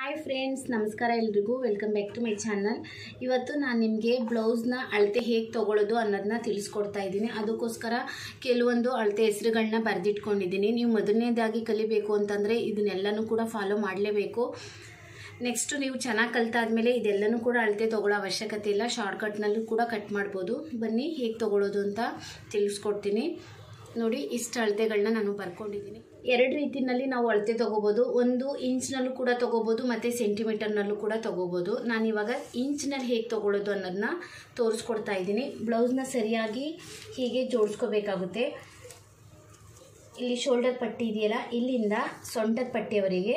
hi friends ನಮಸ್ಕಾರ ಎಲ್ರಿಗೂ welcome back to my channel ಇವತ್ತು ನಾನು ನಿಮಗೆ ಬ್ಲೌಸ್ನ ಅಳತೆ ಹೇಗೆ ತೊಗೊಳ್ಳೋದು ಅನ್ನೋದನ್ನ ತಿಳಿಸ್ಕೊಡ್ತಾ ಇದ್ದೀನಿ ಅದಕ್ಕೋಸ್ಕರ ಕೆಲವೊಂದು ಅಳತೆ ಹೆಸರುಗಳನ್ನ ಬರೆದಿಟ್ಕೊಂಡಿದ್ದೀನಿ ನೀವು ಮೊದಲನೇದಾಗಿ ಕಲಿಬೇಕು ಅಂತಂದರೆ ಇದನ್ನೆಲ್ಲನೂ ಕೂಡ ಫಾಲೋ ಮಾಡಲೇಬೇಕು ನೆಕ್ಸ್ಟು ನೀವು ಚೆನ್ನಾಗಿ ಕಲ್ತಾದ್ಮೇಲೆ ಇದೆಲ್ಲನೂ ಕೂಡ ಅಳತೆ ತೊಗೊಳ್ಳೋ ಅವಶ್ಯಕತೆ ಇಲ್ಲ ಶಾರ್ಟ್ಕಟ್ನಲ್ಲೂ ಕೂಡ ಕಟ್ ಮಾಡ್ಬೋದು ಬನ್ನಿ ಹೇಗೆ ತೊಗೊಳ್ಳೋದು ಅಂತ ತಿಳಿಸ್ಕೊಡ್ತೀನಿ ನೋಡಿ ಇಷ್ಟು ಅಳತೆಗಳನ್ನ ನಾನು ಬರ್ಕೊಂಡಿದ್ದೀನಿ ಎರಡು ರೀತಿನಲ್ಲಿ ನಾವು ಅಳತೆ ತೊಗೋಬೋದು ಒಂದು ಇಂಚ್ನಲ್ಲೂ ಕೂಡ ತೊಗೋಬೋದು ಮತ್ತು ಸೆಂಟಿಮೀಟರ್ನಲ್ಲೂ ಕೂಡ ತೊಗೋಬೋದು ನಾನು ಇವಾಗ ಇಂಚ್ನಲ್ಲಿ ಹೇಗೆ ತೊಗೊಳ್ಳೋದು ಅನ್ನೋದನ್ನ ತೋರಿಸ್ಕೊಡ್ತಾ ಇದ್ದೀನಿ ಬ್ಲೌಸ್ನ ಸರಿಯಾಗಿ ಹೀಗೆ ಜೋಡಿಸ್ಕೋಬೇಕಾಗುತ್ತೆ ಇಲ್ಲಿ ಶೋಲ್ಡರ್ ಪಟ್ಟಿ ಇದೆಯಲ್ಲ ಇಲ್ಲಿಂದ ಸೊಂಟದ ಪಟ್ಟಿಯವರೆಗೆ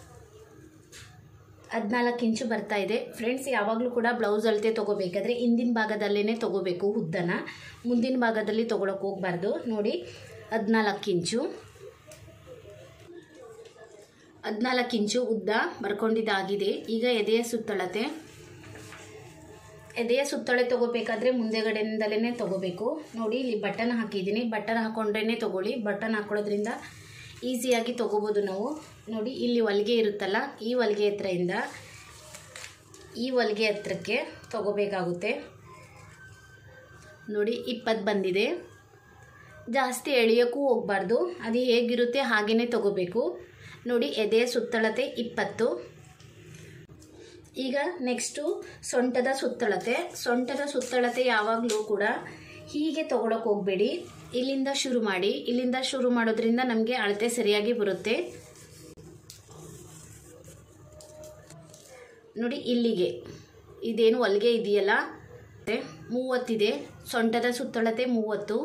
ಹದಿನಾಲ್ಕು ಇಂಚು ಬರ್ತಾ ಇದೆ ಫ್ರೆಂಡ್ಸ್ ಯಾವಾಗಲೂ ಕೂಡ ಬ್ಲೌಸ್ ಅಳತೆ ತೊಗೋಬೇಕಾದ್ರೆ ಹಿಂದಿನ ಭಾಗದಲ್ಲೇ ತೊಗೋಬೇಕು ಉದ್ದನ ಮುಂದಿನ ಭಾಗದಲ್ಲಿ ತೊಗೊಳಕ್ಕೆ ಹೋಗಬಾರ್ದು ನೋಡಿ ಹದಿನಾಲ್ಕು ಇಂಚು ಹದಿನಾಲ್ಕು ಇಂಚು ಉದ್ದ ಬರ್ಕೊಂಡಿದ್ದಾಗಿದೆ ಈಗ ಎದೆಯ ಸುತ್ತಳತೆ ಎದೆಯ ಸುತ್ತಳೆ ತೊಗೋಬೇಕಾದ್ರೆ ಮುಂದೆಗಡೆಯಿಂದಲೇ ತೊಗೋಬೇಕು ನೋಡಿ ಇಲ್ಲಿ ಬಟನ್ ಹಾಕಿದ್ದೀನಿ ಬಟನ್ ಹಾಕೊಂಡ್ರೇ ತೊಗೊಳ್ಳಿ ಬಟನ್ ಹಾಕೊಳ್ಳೋದ್ರಿಂದ ಈಸಿಯಾಗಿ ತೊಗೋಬೋದು ನಾವು ನೋಡಿ ಇಲ್ಲಿ ಹೊಲಿಗೆ ಇರುತ್ತಲ್ಲ ಈ ಹೊಲಿಗೆ ಹತ್ರದಿಂದ ಈ ಹೊಲಿಗೆ ಹತ್ರಕ್ಕೆ ತೊಗೋಬೇಕಾಗುತ್ತೆ ನೋಡಿ ಇಪ್ಪತ್ತು ಬಂದಿದೆ ಜಾಸ್ತಿ ಎಳೆಯೋಕ್ಕೂ ಹೋಗಬಾರ್ದು ಅದು ಹೇಗಿರುತ್ತೆ ಹಾಗೇ ತೊಗೋಬೇಕು ನೋಡಿ ಎದೆಯ ಸುತ್ತಳತೆ ಇಪ್ಪತ್ತು ಈಗ ನೆಕ್ಸ್ಟು ಸೊಂಟದ ಸುತ್ತಳತೆ ಸೊಂಟದ ಸುತ್ತಳತೆ ಯಾವಾಗಲೂ ಕೂಡ ಹೀಗೆ ತೊಗೊಳಕ್ಕೆ ಹೋಗಬೇಡಿ ಇಲ್ಲಿಂದ ಶುರು ಮಾಡಿ ಇಲ್ಲಿಂದ ಶುರು ಮಾಡೋದ್ರಿಂದ ನಮಗೆ ಅಳತೆ ಸರಿಯಾಗಿ ಬರುತ್ತೆ ನೋಡಿ ಇಲ್ಲಿಗೆ ಇದೇನು ಹೊಲಿಗೆ ಇದೆಯಲ್ಲ ಮೂವತ್ತಿದೆ ಸೊಂಟದ ಸುತ್ತಳತೆ ಮೂವತ್ತು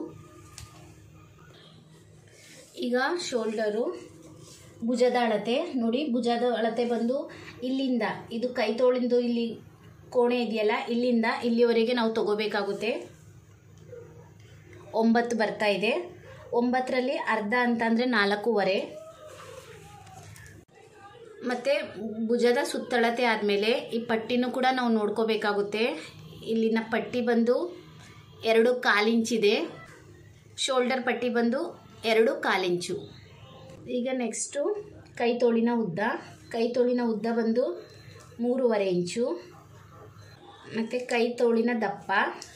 ಈಗ ಶೋಲ್ಡರು ಭುಜದ ಅಳತೆ ನೋಡಿ ಭುಜದ ಅಳತೆ ಬಂದು ಇಲ್ಲಿಂದ ಇದು ಕೈ ತೋಳಿಂದು ಇಲ್ಲಿ ಕೋಣೆ ಇದೆಯಲ್ಲ ಇಲ್ಲಿಂದ ಇಲ್ಲಿವರೆಗೆ ನಾವು ತಗೋಬೇಕಾಗುತ್ತೆ ಒಂಬತ್ತು ಬರ್ತಾ ಇದೆ ಒಂಬತ್ತರಲ್ಲಿ ಅರ್ಧ ಅಂತಂದರೆ ನಾಲ್ಕೂವರೆ ಮತ್ತು ಭುಜದ ಸುತ್ತಳತೆ ಆದಮೇಲೆ ಈ ಪಟ್ಟಿನೂ ಕೂಡ ನಾವು ನೋಡ್ಕೋಬೇಕಾಗುತ್ತೆ ಇಲ್ಲಿನ ಪಟ್ಟಿ ಬಂದು ಎರಡು ಕಾಲಿಂಚಿದೆ ಶೋಲ್ಡರ್ ಪಟ್ಟಿ ಬಂದು ಎರಡು ಕಾಲಿಂಚು ಈಗ ನೆಕ್ಸ್ಟು ಕೈ ತೋಳಿನ ಉದ್ದ ಕೈ ತೋಳಿನ ಉದ್ದ ಬಂದು ಮೂರುವರೆ ಇಂಚು ಮತ್ತು ಕೈ ತೋಳಿನ ದಪ್ಪ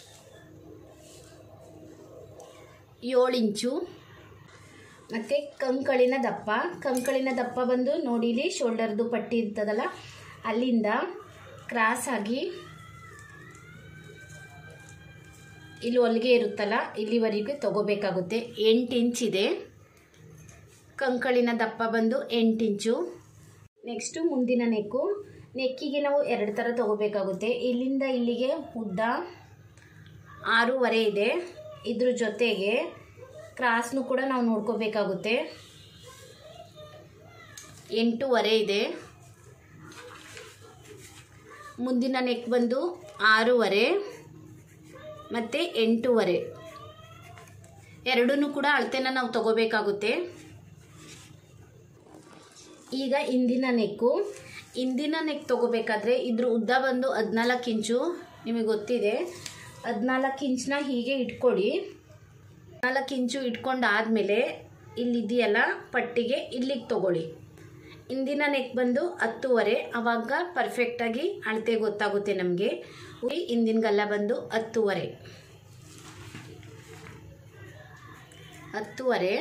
ಏಳು ಇಂಚು ಮತ್ತು ಕಂಕಳಿನ ದಪ್ಪ ಕಂಕಳಿನ ದಪ್ಪ ಬಂದು ನೋಡಿ ಇಲ್ಲಿ ಶೋಲ್ಡರ್ದು ಪಟ್ಟಿ ಇರ್ತದಲ್ಲ ಅಲ್ಲಿಂದ ಕ್ರಾಸ್ ಆಗಿ ಇಲ್ಲಿ ಹೊಲಿಗೆ ಇರುತ್ತಲ್ಲ ಇಲ್ಲಿವರೆಗೆ ತಗೋಬೇಕಾಗುತ್ತೆ ಎಂಟು ಇಂಚಿದೆ ಕಂಕಳಿನ ದಪ್ಪ ಬಂದು ಎಂಟು ಇಂಚು ನೆಕ್ಸ್ಟು ಮುಂದಿನ ನೆಕ್ಕು ನೆಕ್ಕಿಗೆ ನಾವು ಎರಡು ಥರ ತೊಗೋಬೇಕಾಗುತ್ತೆ ಇಲ್ಲಿಂದ ಇಲ್ಲಿಗೆ ಉದ್ದ ಆರೂವರೆ ಇದೆ ಇದ್ರ ಜೊತೆಗೆ ಕ್ರಾಸ್ನು ಕೂಡ ನಾವು ನೋಡ್ಕೋಬೇಕಾಗುತ್ತೆ ಎಂಟೂವರೆ ಇದೆ ಮುಂದಿನ ನೆಕ್ ಬಂದು ಆರೂವರೆ ಮತ್ತು ಎಂಟೂವರೆ ಎರಡೂ ಕೂಡ ಅಳತೆನ ನಾವು ತಗೋಬೇಕಾಗುತ್ತೆ ಈಗ ಇಂದಿನ ನೆಕ್ಕು ಇಂದಿನ ನೆಕ್ ತೊಗೋಬೇಕಾದ್ರೆ ಇದ್ರ ಉದ್ದ ಬಂದು ಹದಿನಾಲ್ಕು ಇಂಚು ನಿಮಗೆ ಗೊತ್ತಿದೆ ಹದಿನಾಲ್ಕು ಇಂಚನ್ನ ಹೀಗೆ ಇಟ್ಕೊಳ್ಳಿ ನಾಲ್ಕು ಇಂಚು ಇಟ್ಕೊಂಡಾದಮೇಲೆ ಇಲ್ಲಿದೆಯಲ್ಲ ಪಟ್ಟಿಗೆ ಇಲ್ಲಿಗೆ ತೊಗೊಳ್ಳಿ ಇಂದಿನ ನೆಕ್ ಬಂದು ಹತ್ತುವರೆ ಆವಾಗ ಪರ್ಫೆಕ್ಟಾಗಿ ಅಳತೆ ಗೊತ್ತಾಗುತ್ತೆ ನಮಗೆ ಇಂದಿನ ಗಲ್ಲ ಬಂದು ಹತ್ತುವರೆ ಹತ್ತುವರೆ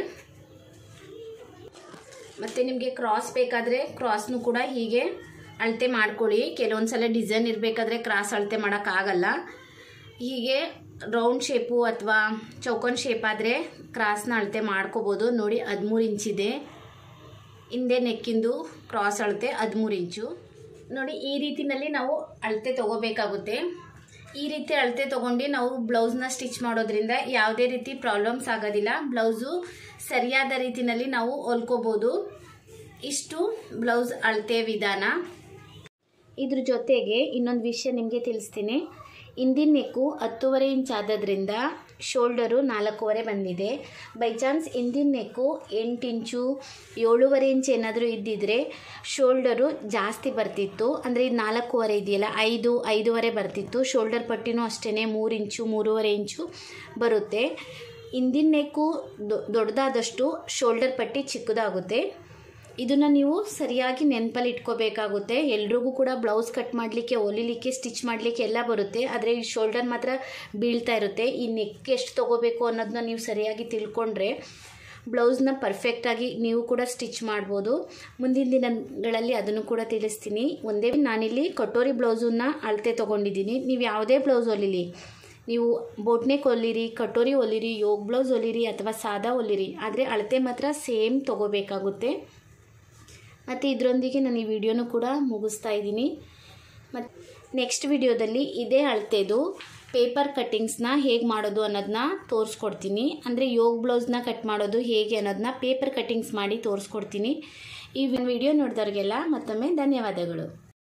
ಮತ್ತು ನಿಮಗೆ ಕ್ರಾಸ್ ಬೇಕಾದರೆ ಕ್ರಾಸ್ನು ಕೂಡ ಹೀಗೆ ಅಳತೆ ಮಾಡ್ಕೊಳ್ಳಿ ಕೆಲವೊಂದು ಸಲ ಡಿಸೈನ್ ಇರಬೇಕಾದ್ರೆ ಕ್ರಾಸ್ ಅಳತೆ ಮಾಡೋಕ್ಕಾಗಲ್ಲ ಹೀಗೆ ರೌಂಡ್ ಶೇಪು ಅಥವಾ ಚೌಕನ್ ಶೇಪ್ ಆದರೆ ಕ್ರಾಸ್ನ ಅಳತೆ ಮಾಡ್ಕೋಬೋದು ನೋಡಿ ಹದಿಮೂರು ಇಂಚಿದೆ ಹಿಂದೆ ನೆಕ್ಕಿಂದು ಕ್ರಾಸ್ ಅಳತೆ ಹದಿಮೂರು ಇಂಚು ನೋಡಿ ಈ ರೀತಿನಲ್ಲಿ ನಾವು ಅಳತೆ ತೊಗೋಬೇಕಾಗುತ್ತೆ ಈ ರೀತಿ ಅಳತೆ ತೊಗೊಂಡು ನಾವು ಬ್ಲೌಸ್ನ ಸ್ಟಿಚ್ ಮಾಡೋದ್ರಿಂದ ಯಾವುದೇ ರೀತಿ ಪ್ರಾಬ್ಲಮ್ಸ್ ಆಗೋದಿಲ್ಲ ಬ್ಲೌಸು ಸರಿಯಾದ ರೀತಿಯಲ್ಲಿ ನಾವು ಹೊಲ್ಕೋಬೋದು ಇಷ್ಟು ಬ್ಲೌಸ್ ಅಳತೆ ವಿಧಾನ ಇದ್ರ ಜೊತೆಗೆ ಇನ್ನೊಂದು ವಿಷಯ ನಿಮಗೆ ತಿಳಿಸ್ತೀನಿ ಹಿಂದಿನ ನೆಕ್ಕು ಹತ್ತುವರೆ ಇಂಚ್ ಆದದ್ರಿಂದ ಶೋಲ್ಡರು ನಾಲ್ಕೂವರೆ ಬಂದಿದೆ ಬೈ ಚಾನ್ಸ್ ಹಿಂದಿನ ನೆಕ್ಕು ಎಂಟು ಇಂಚು ಏಳುವರೆ ಇಂಚ್ ಏನಾದರೂ ಇದ್ದಿದ್ರೆ ಶೋಲ್ಡರು ಜಾಸ್ತಿ ಬರ್ತಿತ್ತು ಅಂದರೆ ಇದು ನಾಲ್ಕೂವರೆ ಇದೆಯಲ್ಲ ಐದು ಐದೂವರೆ ಬರ್ತಿತ್ತು ಶೋಲ್ಡರ್ ಪಟ್ಟಿನೂ ಅಷ್ಟೇ ಮೂರು ಇಂಚು ಮೂರುವರೆ ಇಂಚು ಬರುತ್ತೆ ಹಿಂದಿನ ನೆಕ್ಕು ದೊಡ್ಡದಾದಷ್ಟು ಶೋಲ್ಡರ್ ಪಟ್ಟಿ ಚಿಕ್ಕದಾಗುತ್ತೆ ಇದನ್ನು ನೀವು ಸರಿಯಾಗಿ ನೆನಪಲ್ಲಿ ಇಟ್ಕೋಬೇಕಾಗುತ್ತೆ ಎಲ್ರಿಗೂ ಕೂಡ ಬ್ಲೌಸ್ ಕಟ್ ಮಾಡಲಿಕ್ಕೆ ಹೊಲಿಲಿಕ್ಕೆ ಸ್ಟಿಚ್ ಮಾಡಲಿಕ್ಕೆ ಎಲ್ಲ ಬರುತ್ತೆ ಆದರೆ ಈ ಶೋಲ್ಡರ್ ಮಾತ್ರ ಬೀಳ್ತಾ ಇರುತ್ತೆ ಈ ನೆಕ್ ಎಷ್ಟು ತೊಗೋಬೇಕು ಅನ್ನೋದನ್ನ ನೀವು ಸರಿಯಾಗಿ ತಿಳ್ಕೊಂಡ್ರೆ ಬ್ಲೌಸ್ನ ಪರ್ಫೆಕ್ಟಾಗಿ ನೀವು ಕೂಡ ಸ್ಟಿಚ್ ಮಾಡ್ಬೋದು ಮುಂದಿನ ದಿನಗಳಲ್ಲಿ ಅದನ್ನು ಕೂಡ ತಿಳಿಸ್ತೀನಿ ಒಂದೇ ನಾನಿಲ್ಲಿ ಕಟೋರಿ ಬ್ಲೌಸನ್ನ ಅಳತೆ ತೊಗೊಂಡಿದ್ದೀನಿ ನೀವು ಯಾವುದೇ ಬ್ಲೌಸ್ ಹೊಲಿಲಿ ನೀವು ಬೋಟ್ನೆಕ್ ಹೊಲಿರಿ ಕಟೋರಿ ಹೊಲಿರಿ ಯೋಗ್ ಬ್ಲೌಸ್ ಹೊಲಿರಿ ಅಥವಾ ಸಾದಾ ಹೊಲಿರಿ ಆದರೆ ಅಳತೆ ಮಾತ್ರ ಸೇಮ್ ತೊಗೋಬೇಕಾಗುತ್ತೆ ಮತ್ತು ಇದರೊಂದಿಗೆ ನಾನು ಈ ವಿಡಿಯೋನು ಕೂಡ ಮುಗಿಸ್ತಾ ಇದ್ದೀನಿ ಮತ್ತು ನೆಕ್ಸ್ಟ್ ವಿಡಿಯೋದಲ್ಲಿ ಇದೇ ಅಳತೆದು ಪೇಪರ್ ಕಟ್ಟಿಂಗ್ಸ್ನ ಹೇಗೆ ಮಾಡೋದು ಅನ್ನೋದನ್ನ ತೋರಿಸ್ಕೊಡ್ತೀನಿ ಅಂದರೆ ಯೋಗ್ ಬ್ಲೌಸ್ನ ಕಟ್ ಮಾಡೋದು ಹೇಗೆ ಅನ್ನೋದನ್ನ ಪೇಪರ್ ಕಟ್ಟಿಂಗ್ಸ್ ಮಾಡಿ ತೋರಿಸ್ಕೊಡ್ತೀನಿ ಈ ವಿಡಿಯೋ ನೋಡಿದವ್ರಿಗೆಲ್ಲ ಮತ್ತೊಮ್ಮೆ ಧನ್ಯವಾದಗಳು